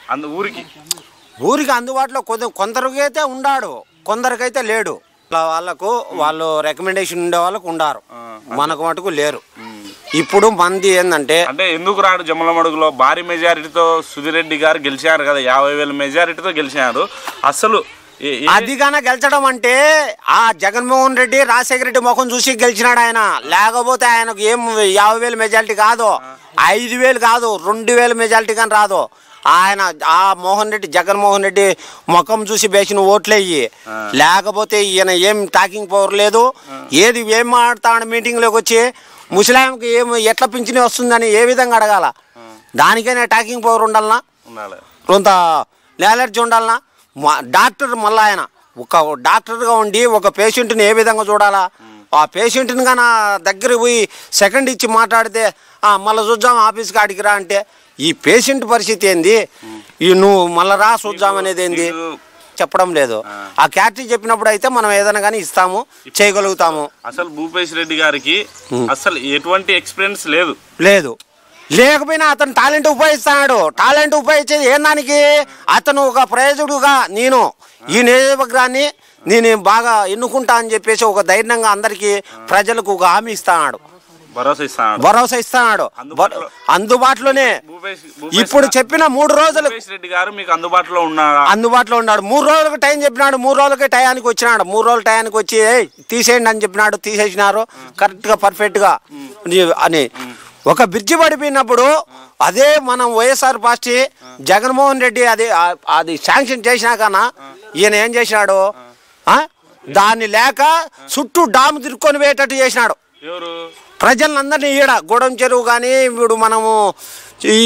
అందు ఊరికి ఊరికి అందుబాటులో కొంత కొందరికి అయితే ఉన్నాడు కొందరికైతే లేడు వాళ్ళ వాళ్ళకు వాళ్ళు రికమెండేషన్ ఉండే వాళ్ళకు ఉండారు మనకు మటుకు లేరు ఇప్పుడు మంది ఏంటంటే అంటే ఎందుకు రాడు జమ్మలమడుగులో భారీ మెజారిటీతో సుధీర్ రెడ్డి గారు గెలిచారు కదా యాభై వేల మెజారిటీతో గెలిచారు అసలు ఏ- ఏ- అది గాన గెలిచడం అంటే ఆ జగన్మోహన్ రెడ్డి రాజశేఖర రెడ్డి ముఖం చూసి గెలిచినాడు ఆయన లేకపోతే ఆయనకు ఏం యాభై వేలు మెజారిటీ కాదు ఐదు వేలు కాదు రెండు వేలు మెజారిటీ కానీ రాదు ఆయన ఆ మోహన్ రెడ్డి జగన్మోహన్ రెడ్డి ముఖం చూసి వేసిన ఓట్లేయి లేకపోతే ఈయన ఏం టాకింగ్ పవర్ లేదు ఏది ఏం మాట్లాడతాడు మీటింగ్లోకి వచ్చి ముసలాంకి ఏం ఎట్లా పింఛని వస్తుందని ఏ విధంగా అడగాల దానికైనా టాకింగ్ పవర్ ఉండాలనా ఉండాలి కొంత నాలెడ్జ్ ఉండాలనా మా- డాక్టర్ మళ్ళీ ఆయన ఒక డాక్టర్గా ఉండి ఒక పేషెంట్ని ఏ విధంగా చూడాలా ఆ పేషెంట్ని కానీ దగ్గర పోయి సెకండ్ ఇచ్చి మాట్లాడితే "ఆ, మళ్ళీ చూద్దాం ఆఫీస్ కాడికి రా అంటే ఈ పేషెంట్ పరిస్థితి ఏంది ఈ నువ్వు మళ్ళీ రా చూద్దాం అనేది ఏంది మీకు చెప్పడం లేదు ఆ క్యాటరీ చెప్పినప్పుడు అయితే మనం ఏదైనా కానీ ఇస్తాము చేయగలుగుతాము అసలు భూపేష్ రెడ్డి గారికి అసలు ఎటువంటి ఎక్స్పీరియన్స్ లేదు లేదు లేకపోయినా అతను టాలెంట్ ఉపయోగిస్తున్నాడు టాలెంట్ ఉపయోగించేది ఏం దానికి అతను ఒక ప్రయోజకుడుగా నేను ఈ నియోజకవర్గాన్ని నేను బాగా ఎన్నుకుంటా అని చెప్పేసి ఒక ధైర్యంగా అందరికీ ప్రజలకు ఒక హామీ ఇస్తున్నాడు భరోసా ఇస్తాడు భరోసా ఇస్తున్నాడు అందుబాటులో- అందుబాటులోనే భూపేష్ ఇప్పుడు చెప్పిన మూడు రోజులు భూపేష్ రెడ్డి గారు మీకు అందుబాటులో ఉన్నారా అందుబాటులో ఉన్నాడు మూడు రోజులకు టైం చెప్పినాడు మూడు రోజులకి టయానికి వచ్చినాడు మూడు రోజుల టయానికి వచ్చి "ఏయ్, తీసేయండి అని చెప్పినాడు తీసేసినారు కరెక్ట్గా పర్ఫెక్ట్గా అని ఒక బ్రిడ్జి పడిపోయినప్పుడు అదే మనం వైఎస్ఆర్ పార్టీ జగన్మోహన్ రెడ్డి అది ఆ- అది శాంక్షన్ చేసినాకన్నా ఈయన ఏం చేసినాడు ఆ? దాన్ని లేక చుట్టూ డామ్ తిరుక్కొని పోయేటట్టు చేసినాడు ఎవరు ప్రజలందరినీ ఈడ గూడెం చెరువు కానీ ఇప్పుడు మనము ఈ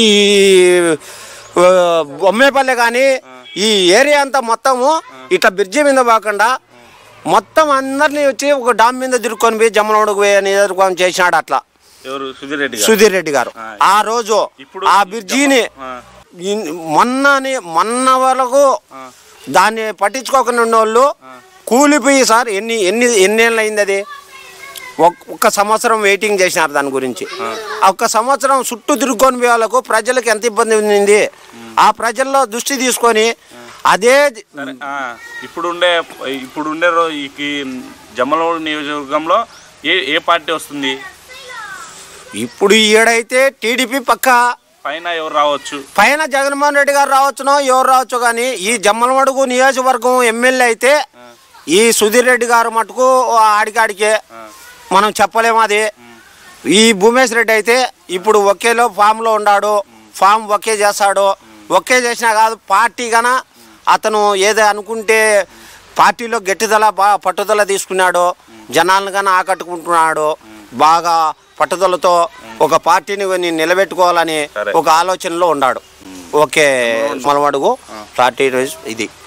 ఆ, బొమ్మేపల్లె కానీ ఈ ఏరియా అంతా మొత్తము ఇట్లా బ్రిడ్జి మీద పోకుండా మొత్తం అందరినీ వచ్చి ఒక డామ్ మీద తిరుక్కొని పోయి జమ్మలోడుకు పోయి నియోజకవర్గం చేసినాడు అట్లా ఎవరు సుధీర్ రెడ్డి గారు సుధీర్ రెడ్డి గారు ఆ. ఆ రోజు ఇప్పుడు ఆ బ్రిడ్జిని ఆ, ఇన్- మొన్నని మొన్న వరకు ఆ. దాన్ని పట్టించుకోకుండా ఉన్న వాళ్ళు కూలిపోయి సార్ ఎన్ని ఎన్ని ఎన్నేళ్ళు అయింది అది ఒక్- ఒక్క సంవత్సరం వెయిటింగ్ చేసినారు దాని గురించి ఆ ఒక్క సంవత్సరం చుట్టూ తిరుక్కొని పోయే వాళ్ళకు ప్రజలకు ఎంత ఇబ్బంది ఉంది ఆ ప్రజల్లో దృష్టి తీసుకొని అదే సరే ఆ, ఇప్పుడుండే ఇప్పుడుండే రో ఈ జమ్మలమూడు నియోజకవర్గంలో ఏ ఏ పార్టీ వస్తుంది ఇప్పుడు ఈడైతే టీడీపీ పక్క పైన ఎవరు రావచ్చు పైన జగన్మోహన్ రెడ్డి గారు రావచ్చునో ఎవరు రావచ్చు కానీ ఈ జమ్మలమడుగు నియోజకవర్గం ఎమ్మెల్యే అయితే ఈ సుధీర్ రెడ్డి గారు మటుకు ఆడికాడికే మనం చెప్పలేము అది ఈ భూమేష్ రెడ్డి అయితే ఇప్పుడు ఒకేలో ఫామ్లో ఉన్నాడు ఫామ్ ఒకే చేస్తాడు ఒకే చేసినా కాదు పార్టీ గన అతను ఏదో అనుకుంటే పార్టీలో గట్టిదల బాగా పట్టుదల తీసుకున్నాడు జనాలను కానీ ఆకట్టుకుంటున్నాడు బాగా పట్టుదలతో ఒక పార్టీని నేను నిలబెట్టుకోవాలని సరే. ఒక ఆలోచనలో ఉన్నాడు ఓకే మలమడుగు పార్టీ ఇది